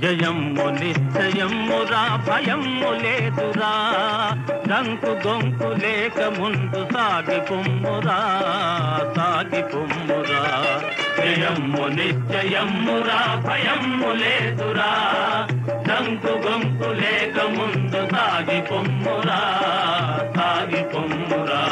జయమ్ము నిశ్చయమ్మురా భయమ్ము లేదురా డంకు గొంకు లేక ముందు సాగి పొమ్మురా సాగి పొమ్మురా జయమ్ము నిశ్చయమ్మురా భయమ్ము లేదురా డంకు గొంకు లేక ముందు సాగి పొమ్మురా సాగి పొమ్మురా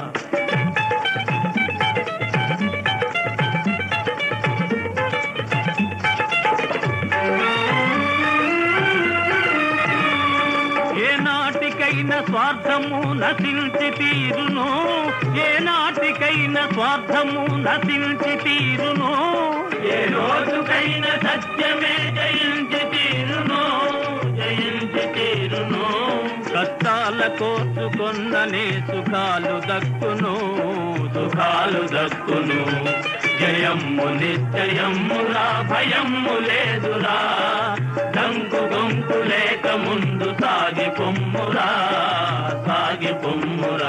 ఏ నాటికైనా స్వార్థము నశించి తీరును ఏ నాటికైనా స్వార్థము నశించి తీరును ఏ రోజుకైనా సత్యమే జయించి తీరును జయించి తీరును కష్టాల కోసుకొన్ననే సుఖాలు దక్కును సుఖాలు దక్కును జయమ్ము నిశ్చయమ్మురా భయమ్ము లేదురా డంకు గొంకు లేక ముందు సాగి పొమ్మురా సాగి పొమ్మురా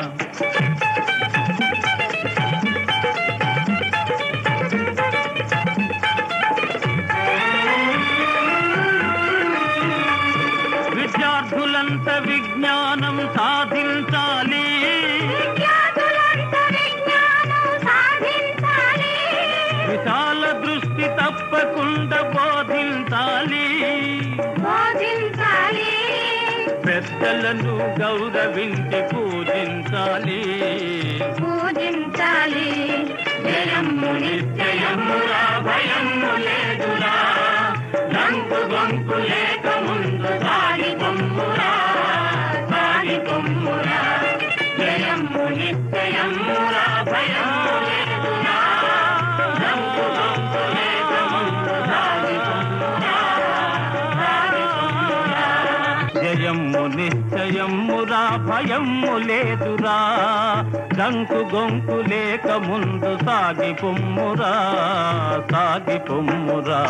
విద్యార్థులంత విజ్ఞానం సాధించాలి విద్యార్థులంత విజ్ఞానం సాధించాలి. విశాల దృష్టి తప్పకుండా బోధించాలి బోధించాలి. పెద్దలను గౌరవించి పూజించాలి పూజించాలి. జయమ్ము నిశ్చయమురా భయము లేదురా నంకు గొంకు లేక ముందు సాగి పొమ్మురా సాగి పొమ్మురా జయమ్ము నిశ్చయమురా భయము లేదురా నంకు గొంకు లేక ముందు సాగి పొమ్మురా సాగి పొమ్మురా జయమ్ము నిశ్చయమ్మురా భయమ్ము లేదురా డంకు గొంకు లేక ముందు సాగి పొమ్మురా సాగి పొమ్మురా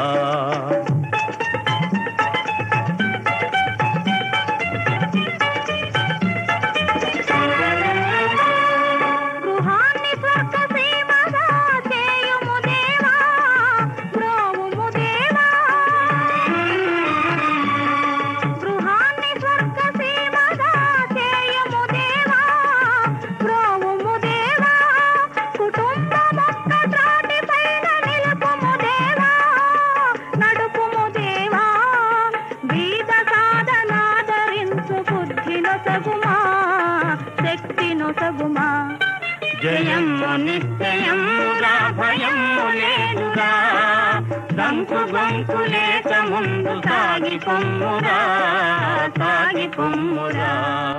గృహాన్ని స్వర్గ సీమగా చేయుము దేవా, బ్రోవుము దేవా. గృహాన్ని స్వర్గ సీమగా చేయుము దేవా, బ్రోవుము దేవా. కుటుంబమొక్క త్రాటిపైన నిలుపుము దేవా, నడుపుము దేవా. బీద సాధనాదరించు బుద్ధినొసగుమా, శక్తినొసగుమా జయమ్ము నిశ్చయమురా భయము లేదురా డంకు గొంకు లేక ముందు సాగి పొమ్మురా సాగి పొమ్మురా